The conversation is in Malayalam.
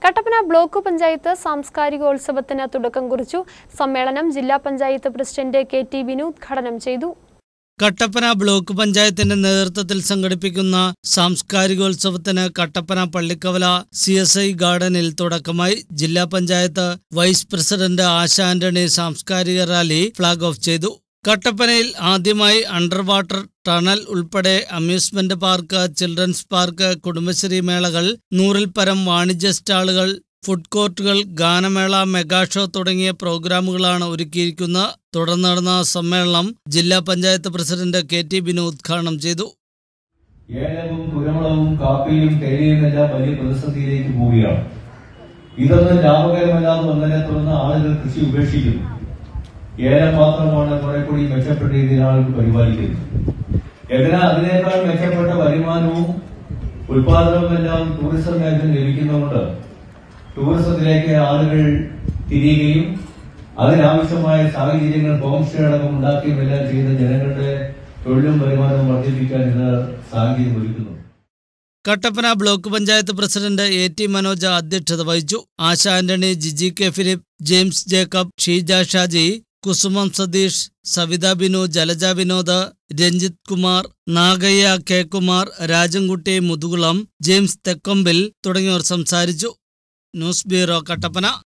കട്ടപ്പന ബ്ലോക്ക് പഞ്ചായത്ത് സാംസ്കാരികോത്സവത്തിന് തുടക്കം കുറിച്ചു സമ്മേളനം ജില്ലാ panchayat president K T Binu ഉദ്ഘാടനം ചെയ്തു കട്ടപ്പന ബ്ലോക്ക് പഞ്ചായത്തിന്റെ നേതൃത്വത്തിൽ സംഘടിപ്പിക്കുന്ന സാംസ്കാരികോത്സവത്തിന് Kattappana Pallikkavala C S I ഗാർഡനിൽ തുടക്കമായി ജില്ലാ പഞ്ചായത്ത് വൈസ് പ്രസിഡന്റ് ആശ ആന്റണി സാംസ്കാരിക റാലി ഫ്ളാഗ് ഓഫ് ചെയ്തു കട്ടപ്പനയിൽ ആദ്യമായി അണ്ടർ വാട്ടർ ടണൽ ഉൾപ്പെടെ amusement park children's park Kudumbashree മേളകൾ നൂറിൽ പരം വാണിജ്യ സ്റ്റാളുകൾ ഫുഡ് കോർട്ടുകൾ ഗാനമേള മെഗാ ഷോ തുടങ്ങിയ പ്രോഗ്രാമുകളാണ് ഒരുക്കിയിരിക്കുന്നത് തുടർന്ന് നടന്ന സമ്മേളനം ജില്ലാ panchayat president K T Binu ഉദ്ഘാടനം ചെയ്തു ഏലവും കുരുമുളകും കാപ്പിയും തേയിലയും എല്ലാം വലിയ പ്രതിസന്ധിയിലേക്ക് പോവുകയാണ് ഇതൊന്നും ലാഭകരമല്ലാതെ വന്നതിനെ തുടർന്ന് ആളുകൾ കൃഷി ഉപേക്ഷിക്കുന്നു ഏലം മാത്രമാണ് കുറെ കൂടി മെച്ചപ്പെട്ട രീതിയിൽ ആളുകൾ പരിപാലിക്കുന്നത് എന്നാൽ അതിനേക്കാൾ മെച്ചപ്പെട്ട വരുമാനവും ഉൽപാദനവും എല്ലാം ടൂറിസം മേഖല ലഭിക്കുന്നതുകൊണ്ട് ടൂറിസത്തിലേക്ക് ആളുകൾ തിരിയുകയും അതിനാവശ്യമായ സാഹചര്യങ്ങൾ ഹോം സ്റ്റേ അടക്കം ഉണ്ടാക്കുകയും എല്ലാം ചെയ്യുന്ന ജനങ്ങളുടെ തൊഴിലും വരുമാനവും വർദ്ധിപ്പിക്കാൻ ഇത് സാഹചര്യം ഒരുക്കുന്നു Kattappana block panchayat president A T Manoj അധ്യക്ഷത വഹിച്ചു Asha Antony Jiji K Philip James Jacob Sheeja Shaji Kusumam Satheesh Savitha Binu Jalaja Vinod Ranjith Kumar Nagayya K Kumar Rajankutty Muthukulam James Thekkompil തുടങ്ങിയവർ സംസാരിച്ചു ന്യൂസ് ബ്യൂറോ കട്ടപ്പന